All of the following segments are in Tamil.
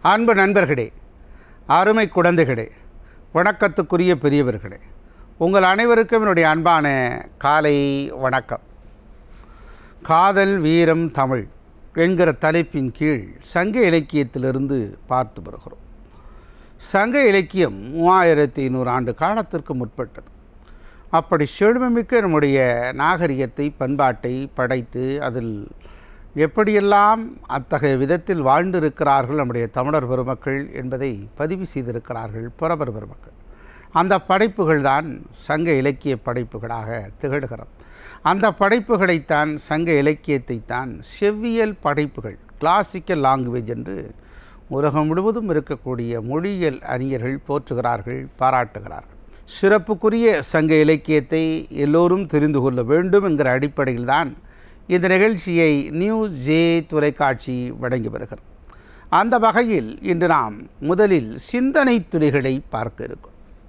அன்பு நண்பர்களே அருமை குழந்தைகளே வணக்கத்துக்குரிய பெரியவர்களே உங்கள் அனைவருக்கும் என்னுடைய அன்பான காலை வணக்கம் காதல் வீரம் தமிழ் என்கிற தலைப்பின் கீழ் சங்க இலக்கியத்திலிருந்து பார்த்து வருகிறோம் சங்க இலக்கியம் மூவாயிரத்தி ஐநூறு ஆண்டு காலத்திற்கு முற்பட்டது அப்படி செழுமைமிக்க நம்முடைய நாகரிகத்தை பண்பாட்டை படைத்து அதில் எப்படியெல்லாம் அத்தகைய விதத்தில் வாழ்ந்திருக்கிறார்கள் நம்முடைய தமிழர் பெருமக்கள் என்பதை பதிவு செய்திருக்கிறார்கள் புறவர் பெருமக்கள் அந்த படைப்புகள் தான் சங்க இலக்கிய படைப்புகளாக திகழ்கிறது அந்த படைப்புகளைத்தான் சங்க இலக்கியத்தைத்தான் செவ்வியல் படைப்புகள் கிளாசிக்கல் லாங்குவேஜ் என்று உலகம் முழுவதும் இருக்கக்கூடிய மொழியியல் அறிஞர்கள் போற்றுகிறார்கள் பாராட்டுகிறார்கள் சிறப்புக்குரிய சங்க இலக்கியத்தை எல்லோரும் தெரிந்து கொள்ள வேண்டும் என்கிற அடிப்படையில் தான் இந்த நிகழ்ச்சியை நியூ ஜே தொலைக்காட்சி வழங்கி வருகிறது அந்த வகையில் இன்று நாம் முதலில் சிந்தனை துளிகளை பார்க்க இருக்கோம்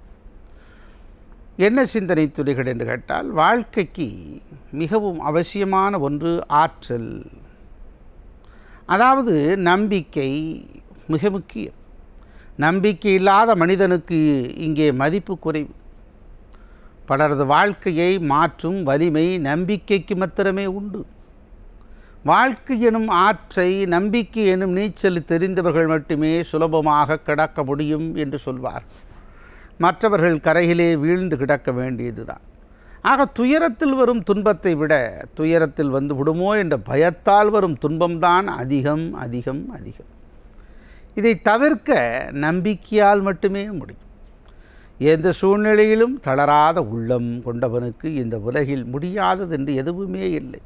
என்ன சிந்தனை துளிகள் என்று கேட்டால் வாழ்க்கைக்கு மிகவும் அவசியமான ஒன்று ஆற்றல் அதாவது நம்பிக்கை மிக முக்கியம் நம்பிக்கை இல்லாத மனிதனுக்கு இங்கே மதிப்பு குறைவு பலரது வாழ்க்கையை மாற்றும் வலிமை நம்பிக்கைக்கு மாத்திரமே உண்டு வாழ்க்கை எனும் ஆற்றை நம்பிக்கை எனும் நீச்சல் தெரிந்தவர்கள் மட்டுமே சுலபமாக கிடக்க முடியும் என்று சொல்வார் மற்றவர்கள் கரையிலே வீழ்ந்து கிடக்க வேண்டியதுதான் ஆக துயரத்தில் வரும் துன்பத்தை விட துயரத்தில் வந்து விடுமோ என்ற பயத்தால் வரும் துன்பம்தான் அதிகம் அதிகம் அதிகம் இதை தவிர்க்க நம்பிக்கையால் மட்டுமே முடியும் எந்த சூழ்நிலையிலும் தளராத உள்ளம் கொண்டவனுக்கு இந்த உலகில் முடியாதது என்று எதுவுமே இல்லை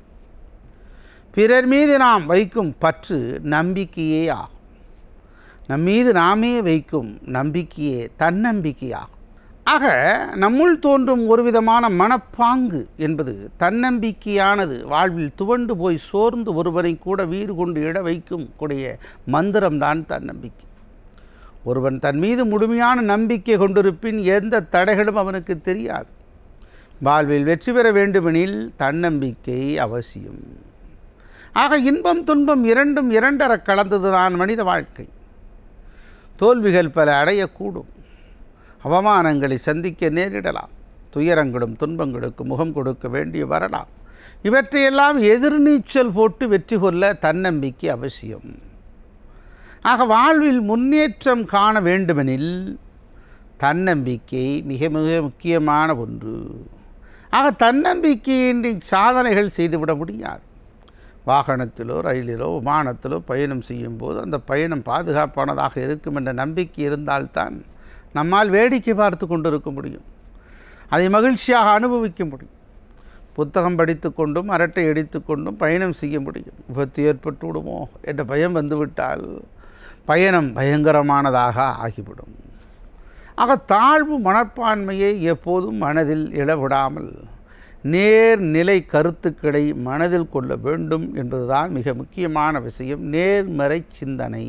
பிறர் மீது நாம் வைக்கும் பற்று நம்பிக்கையே ஆகும் நம் மீது நாமே வைக்கும் நம்பிக்கையே தன்னம்பிக்கையாகும் ஆக நம்முள் தோன்றும் ஒரு விதமான மனப்பாங்கு என்பது தன்னம்பிக்கையானது வாழ்வில் துவண்டு போய் சோர்ந்து ஒருவரை கூட வீறு கொண்டு இட வைக்கும் கூடிய மந்திரம்தான் தன்னம்பிக்கை ஒருவன் தன் மீது முழுமையான நம்பிக்கை கொண்டிருப்பின் எந்த தடைகளும் அவனுக்கு தெரியாது வாழ்வில் வெற்றி பெற வேண்டுமெனில் தன்னம்பிக்கை அவசியம் ஆக இன்பம் துன்பம் இரண்டும் இரண்டர கலந்ததுதான் மனித வாழ்க்கை தோல்விகள் பல அடையக்கூடும் அவமானங்களை சந்திக்க நேரிடலாம் துயரங்களும் துன்பங்களுக்கு முகம் கொடுக்க வேண்டி வரலாம் இவற்றையெல்லாம் எதிர்நீச்சல் போட்டு வெற்றி கொள்ள தன்னம்பிக்கை அவசியம் ஆக வாழ்வில் முன்னேற்றம் காண வேண்டுமெனில் தன்னம்பிக்கை மிக மிக முக்கியமான ஒன்று ஆக தன்னம்பிக்கையின்றி சாதனைகள் செய்துவிட முடியாது வாகனத்திலோ ரயிலிலோ விமானத்திலோ பயணம் செய்யும்போது அந்த பயணம் பாதுகாப்பானதாக இருக்கும் என்ற நம்பிக்கை இருந்தால்தான் நம்மால் வேடிக்கை பார்த்து கொண்டிருக்க முடியும் அதை மகிழ்ச்சியாக அனுபவிக்க முடியும் புத்தகம் படித்து கொண்டும் அரட்டை அடித்து கொண்டும் பயணம் செய்ய முடியும் விபத்து ஏற்பட்டு விடுமோ என்ற பயம் வந்துவிட்டால் பயணம் பயங்கரமானதாக ஆகிவிடும் ஆக தாழ்வு மனப்பான்மையை எப்போதும் மனதில் இழவிடாமல் நேர்நிலை கருத்துக்களை மனதில் கொள்ள வேண்டும் என்பதுதான் மிக முக்கியமான விஷயம் நேர்மறை சிந்தனை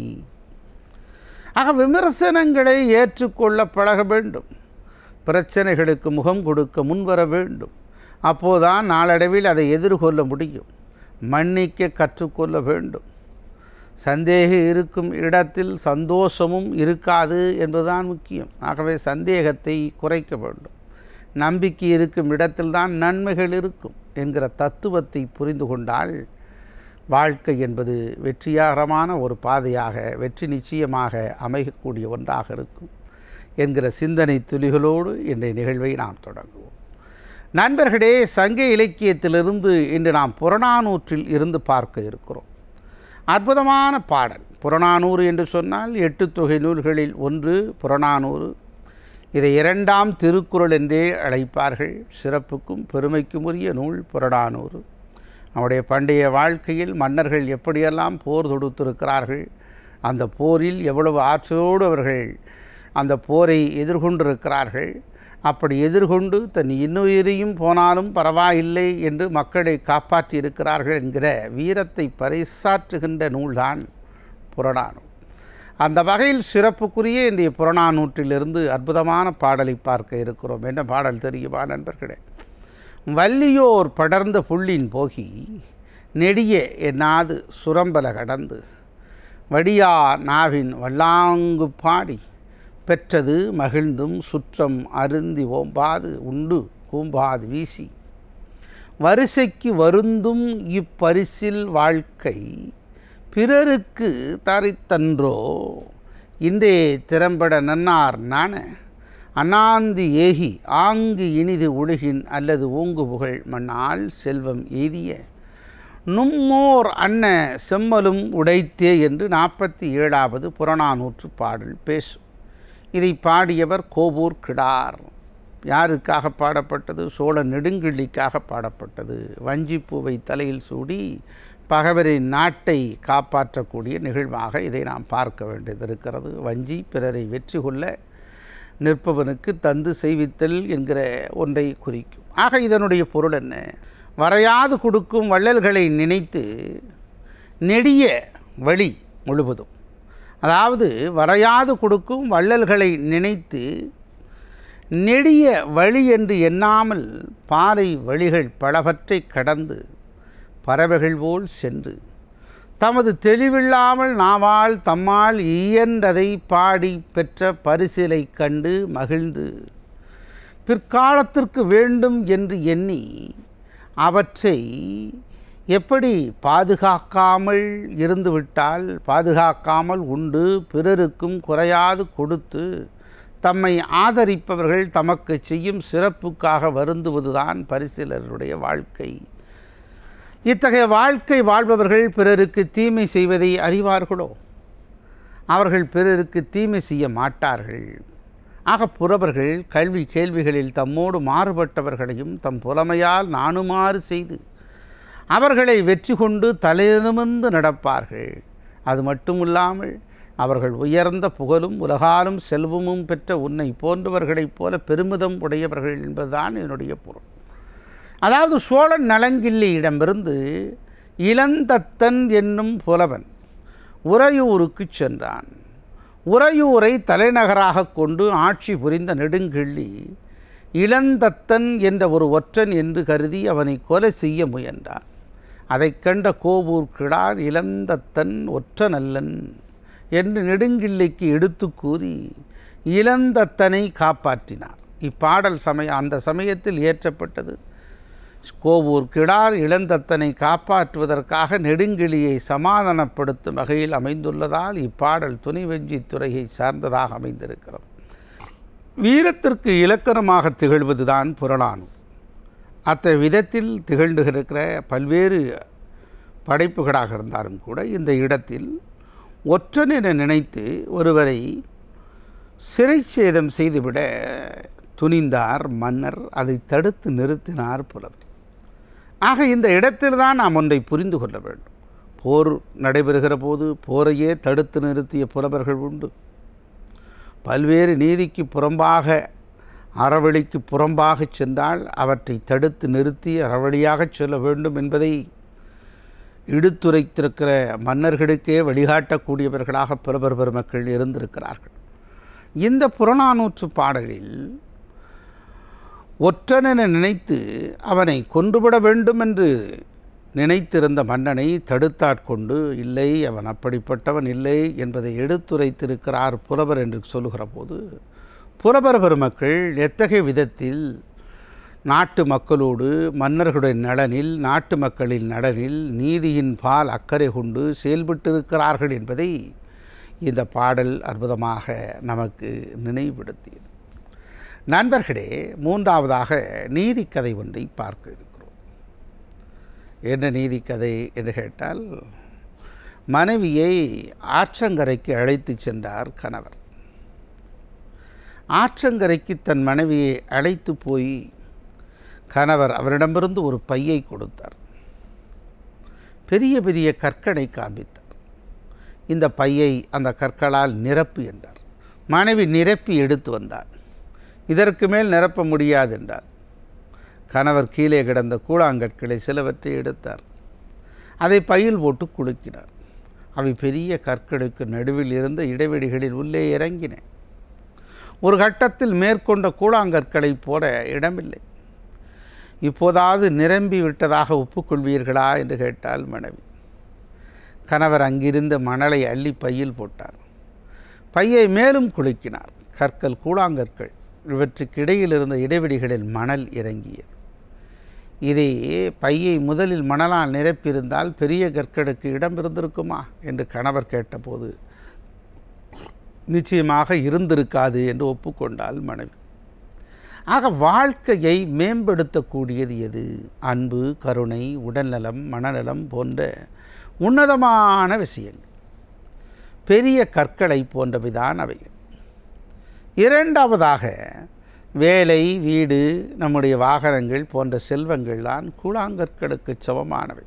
ஆக விமர்சனங்களை ஏற்றுக்கொள்ள பழக வேண்டும் பிரச்சனைகளுக்கு முகம் கொடுக்க முன்வர வேண்டும் அப்போதான் நாளடைவில் அதை எதிர்கொள்ள முடியும் மன்னிக்க கற்றுக்கொள்ள வேண்டும் சந்தேகம் இருக்கும் இடத்தில் சந்தோஷமும் இருக்காது என்பதுதான் முக்கியம் ஆகவே சந்தேகத்தை குறைக்க வேண்டும் நம்பிக்கை இருக்கும் இடத்தில்தான் நன்மைகள் இருக்கும் என்கிற தத்துவத்தை புரிந்து கொண்டால் வாழ்க்கை என்பது வெற்றிகரமான ஒரு பாதையாக வெற்றி நிச்சயமாக அமையக்கூடிய ஒன்றாக இருக்கும் என்கிற சிந்தனை துளிகளோடு இன்றைய நிகழ்வை நாம் தொடங்குவோம் நண்பர்களே சங்க இலக்கியத்திலிருந்து இன்று நாம் புறநானூற்றில் இருந்து பார்க்க இருக்கிறோம் அற்புதமான பாடல் புறநானூறு என்று சொன்னால் எட்டு தொகை நூல்களில் ஒன்று புறநானூறு இதை இரண்டாம் திருக்குறள் என்றே அழைப்பார்கள் சிறப்புக்கும் பெருமைக்கும் உரிய நூல் புறநானூறு நம்முடைய பண்டைய வாழ்க்கையில் மன்னர்கள் எப்படியெல்லாம் போர் தொடுத்திருக்கிறார்கள் அந்த போரில் எவ்வளவு ஆற்றலோடு அவர்கள் அந்த போரை எதிர்கொண்டிருக்கிறார்கள் அப்படி எதிர்கொண்டு தன் இன்னுயிரையும் போனாலும் பரவாயில்லை என்று மக்களை காப்பாற்றி இருக்கிறார்கள் என்கிற வீரத்தை பறைசாற்றுகின்ற நூல்தான் புறநானூறு அந்த வகையில் சிறப்புக்குரிய இன்றைய புறநானூற்றிலிருந்து அற்புதமான பாடலை பார்க்க இருக்கிறோம் என்ன பாடல் தெரியுமா நண்பர்களே வள்ளியோர் படர்ந்த புள்ளின் போகி நெடிய என்னாது சுரம்பல கடந்து வடியா நாவின் வல்லாங்கு பாடி பெற்றது மகிழ்ந்தும் சுற்றம் அருந்தி ஓம்பாது உண்டு கூம்பாது வீசி வரிசைக்கு வருந்தும் இப்பரிசில் வாழ்க்கை பிறருக்கு தரித்தன்றோ இன்றே திறம்பட நன்னார் நாண அண்ணாந்தி ஏகி ஆங்கு இனிது உலகின் அல்லது ஓங்கு புகழ் மண்ணால் செல்வம் எய்திய நும்மோர் அன்ன செம்மலும் உடைத்தே என்று நாற்பத்தி ஏழாவது புறநானூற்று பாடல் பேசும் இதை பாடியவர் கோபூர் கிடார் யாருக்காக பாடப்பட்டது சோழ நெடுங்கிள்ளிக்காக பாடப்பட்டது வஞ்சிப்பூவை தலையில் சூடி பகைவரின் நாட்டை காப்பாற்றக்கூடிய நிகழ்வாக இதை நாம் பார்க்க வேண்டியது இருக்கிறது வஞ்சி பிறரை வெற்றி கொள்ள நிற்பவனுக்கு தந்து செய்வித்தல் என்கிற ஒன்றை குறிக்கும் ஆக இதனுடைய பொருள் என்ன வரையாது கொடுக்கும் வள்ளல்களை நினைத்து நெடிய வழி முழுவதும் அதாவது வரையாது கொடுக்கும் வள்ளல்களை நினைத்து நெடிய வழி என்று எண்ணாமல் பாறை வழிகள் பலவற்றை கடந்து பறவைகள் போல் சென்று தமது தெளிவில்லாமல் நாவால் தம்மால் இயன்றதை பாடி பெற்ற பரிசிலை கண்டு மகிழ்ந்து பிற்காலத்திற்கு வேண்டும் என்று எண்ணி அவற்றை எப்படி பாதுகாக்காமல் இருந்துவிட்டால் பாதுகாக்காமல் உண்டு பிறருக்கும் குறையாது கொடுத்து தம்மை ஆதரிப்பவர்கள் தமக்கு செய்யும் சிறப்புக்காக வருந்துவதுதான் பரிசிலருடைய வாழ்க்கை இத்தகைய வாழ்க்கை வாழ்பவர்கள் பிறருக்கு தீமை செய்வதை அறிவார்களோ அவர்கள் பிறருக்கு தீமை செய்ய மாட்டார்கள் ஆக புறவர்கள் கல்வி கேள்விகளில் தம்மோடு மாறுபட்டவர்களையும் தம் புலமையால் நாணுமாறு செய்து அவர்களை வெற்றி கொண்டு தலைநிமிர்ந்து நடப்பார்கள் அது மட்டுமில்லாமல் அவர்கள் உயர்ந்த புகழும் உலகாலும் செல்வமும் பெற்ற உன்னை போன்றவர்களைப் போல பெருமிதம் உடையவர்கள் என்பதுதான் என்னுடைய பொருள் அதாவது சோழன் நலங்கிள்ளியிடமிருந்து இளந்தத்தன் என்னும் புலவன் உறையூருக்கு சென்றான் உறையூரை தலைநகராக கொண்டு ஆட்சி புரிந்த நெடுங்கிள்ளி இளந்தத்தன் என்ற ஒரு ஒற்றன் என்று கருதி அவனை கொலை செய்ய முயன்றான் அதைக் கண்ட கோவூர் கிடார் இளந்தத்தன் ஒற்றனல்லன் என்று நெடுங்கிள்ளிக்கு எடுத்து கூறி இளந்தத்தனை காப்பாற்றினார் இப்பாடல் சமய அந்த சமயத்தில் இயற்றப்பட்டது கோவூர் கிடார் இளந்தத்தனை காப்பாற்றுவதற்காக நெடுங்கிளியை சமாதானப்படுத்தும் வகையில் அமைந்துள்ளதால் இப்பாடல் துணிவெஞ்சி துறையை சார்ந்ததாக அமைந்திருக்கிறது வீரத்திற்கு இலக்கணமாக திகழ்வதுதான் புறநானூறு அத்த விதத்தில் திகழ்ந்துகிருக்கிற பல்வேறு படைப்புகளாக இருந்தாலும் கூட இந்த இடத்தில் ஒற்றன் என நினைத்து ஒருவரை சிறை சேதம் செய்துவிட துணிந்தார் மன்னர் அதை தடுத்து நிறுத்தினார் புலவர் ஆக இந்த இடத்தில் தான் நாம் ஒன்றை புரிந்து கொள்ள வேண்டும் போர் நடைபெறுகிற போது போரையே தடுத்து நிறுத்திய புலவர்கள் உண்டு பல்வேறு நீதிக்கு புறம்பாக அறவழிக்கு புறம்பாக சென்றால் அவற்றை தடுத்து நிறுத்தி அறவழியாகச் செல்ல வேண்டும் என்பதை இடுத்துரைத்திருக்கிற மன்னர்களுக்கே வழிகாட்டக்கூடியவர்களாக புலவர் பெருமக்கள் இருந்திருக்கிறார்கள் இந்த புறநானூற்று பாடலில் ஒற்றனென நினைத்து அவனை கொன்றுவிட வேண்டும் என்று நினைத்திருந்த மன்னனை தடுத்தாட்கொண்டு இல்லை அவன் அப்படிப்பட்டவன் இல்லை என்பதை எடுத்துரைத்திருக்கிறார் புலவர் என்று சொல்லுகிற போது புலவர் பெருமக்கள் எத்தகைய விதத்தில் நாட்டு மக்களோடு மன்னர்களுடைய நலனில் நாட்டு மக்களின் நலனில் நீதியின் பால் அக்கறை கொண்டு செயல்பட்டிருக்கிறார்கள் என்பதை இந்த பாடல் அற்புதமாக நமக்கு நினைவுபடுத்தியது நண்பர்களே மூன்றாவதாக நீதிக்கதை ஒன்றை பார்க்க இருக்கிறோம் என்ன நீதிக்கதை என்று கேட்டால் மனைவியை ஆற்றங்கரைக்கு அழைத்து சென்றார் கணவர் ஆற்றங்கரைக்கு தன் மனைவியை அழைத்து போய் கணவர் அவரிடமிருந்து ஒரு பையை கொடுத்தார் பெரிய பெரிய கற்களை காண்பித்தார் இந்த பையை அந்த கற்களால் நிரப்பு என்றார் மனைவி நிரப்பி எடுத்து வந்தார் இதற்கு மேல் நிரப்ப முடியாது என்றார் கணவர் கீழே கிடந்த கூழாங்கற்களை சிலவற்றை எடுத்தார் அதை பையில் போட்டு குலுக்கினார் அவை பெரிய கற்களுக்கு நடுவில் இருந்த இடைவெளிகளில் உள்ளே இறங்கின ஒரு கட்டத்தில் மேற்கொண்ட கூழாங்கற்களைப் போட இடமில்லை இப்போதாவது நிரம்பி விட்டதாக ஒப்புக்கொள்வீர்களா என்று கேட்டால் மனைவி கணவர் அங்கிருந்த மணலை அள்ளி பையில் போட்டார் பையை மேலும் குலுக்கினார் கற்கள் கூழாங்கற்கள் இவற்றுக்கு இடையில் இருந்த இடைவெளிகளில் மணல் இறங்கியது இதை பையை முதலில் மணலால் நிரப்பியிருந்தால் பெரிய கற்களுக்கு இடம் இருந்திருக்குமா என்று கணவர் கேட்டபோது நிச்சயமாக இருந்திருக்காது என்று ஒப்புக்கொண்டாள் மனைவி ஆக வாழ்க்கையை மேம்படுத்தக்கூடியது எது அன்பு கருணை உடல்நலம் மனநலம் போன்ற உன்னதமான விஷயங்கள் பெரிய கற்களை போன்றவைதான் அவை இரண்டாவதாக வேலை வீடு நம்முடைய வாகனங்கள் போன்ற செல்வங்கள் தான் கூழாங்கற்களுக்கு சமமானவை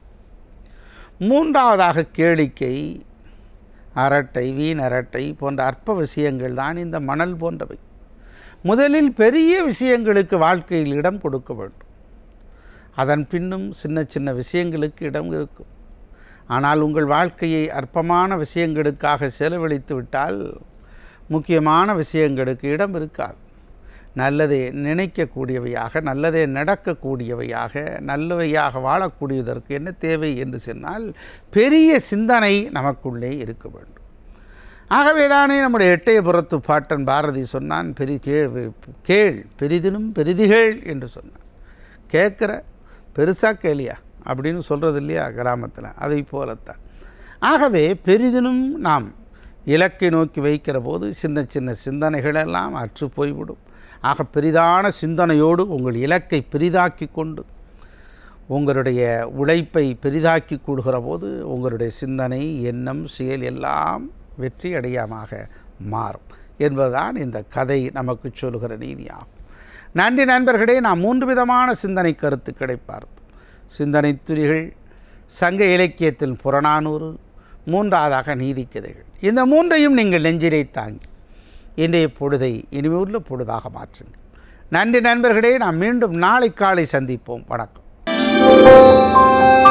மூன்றாவதாக கேளிக்கை அரட்டை வீண் அரட்டை போன்ற அற்ப விஷயங்கள் தான் இந்த மணல் போன்றவை முதலில் பெரிய விஷயங்களுக்கு வாழ்க்கையில் இடம் கொடுக்க வேண்டும் அதன் பின்னும் சின்ன சின்ன விஷயங்களுக்கு இடம் இருக்கும் ஆனால் உங்கள் வாழ்க்கையை அற்பமான விஷயங்களுக்காக செலவழித்து விட்டால் முக்கியமான விஷயங்களுக்கு இடம் இருக்காது நல்லதை நினைக்கக்கூடியவையாக நல்லதே நடக்கக்கூடியவையாக நல்லவையாக வாழக்கூடியதற்கு என்ன தேவை என்று சொன்னால் பெரிய சிந்தனை நமக்குள்ளே இருக்க வேண்டும் ஆகவேதானே நம்முடைய எட்டயபுரத்து பாட்டன் பாரதி சொன்னான் பெரி கேள் கேள் பெரிதினும் பெரிதிகள் என்று சொன்னான் கேட்குற பெருசாக கேளியா அப்படின்னு சொல்கிறது இல்லையா கிராமத்தில் அதை போலத்தான் ஆகவே பெரிதினும் நாம் இலக்கை நோக்கி வைக்கிற போது சின்ன சின்ன சிந்தனைகளெல்லாம் அற்று போய்விடும் ஆக பெரிதான சிந்தனையோடு உங்கள் இலக்கை பெரிதாக்கி கொண்டு உங்களுடைய உழைப்பை பெரிதாக்கி கூடுகிற போது உங்களுடைய சிந்தனை எண்ணம் செயல் எல்லாம் வெற்றி அடையாமாக மாறும் என்பதுதான் இந்த கதை நமக்கு சொல்கிற நீதியாகும் நன்றி நண்பர்களே நாம் மூன்று விதமான சிந்தனை கருத்துக்களை பார்த்தோம் சிந்தனை துளிகள் சங்க இலக்கியத்தில் புறநானூறு மூன்றாவதாக நீதி கதைகள் இந்த மூன்றையும் நீங்கள் நெஞ்சிலை தாங்கி இன்றைய பொழுதை இனிமையுள்ள பொழுதாக மாற்றுங்கள் நன்றி நண்பர்களே நாம் மீண்டும் நாளை காலை சந்திப்போம் வணக்கம்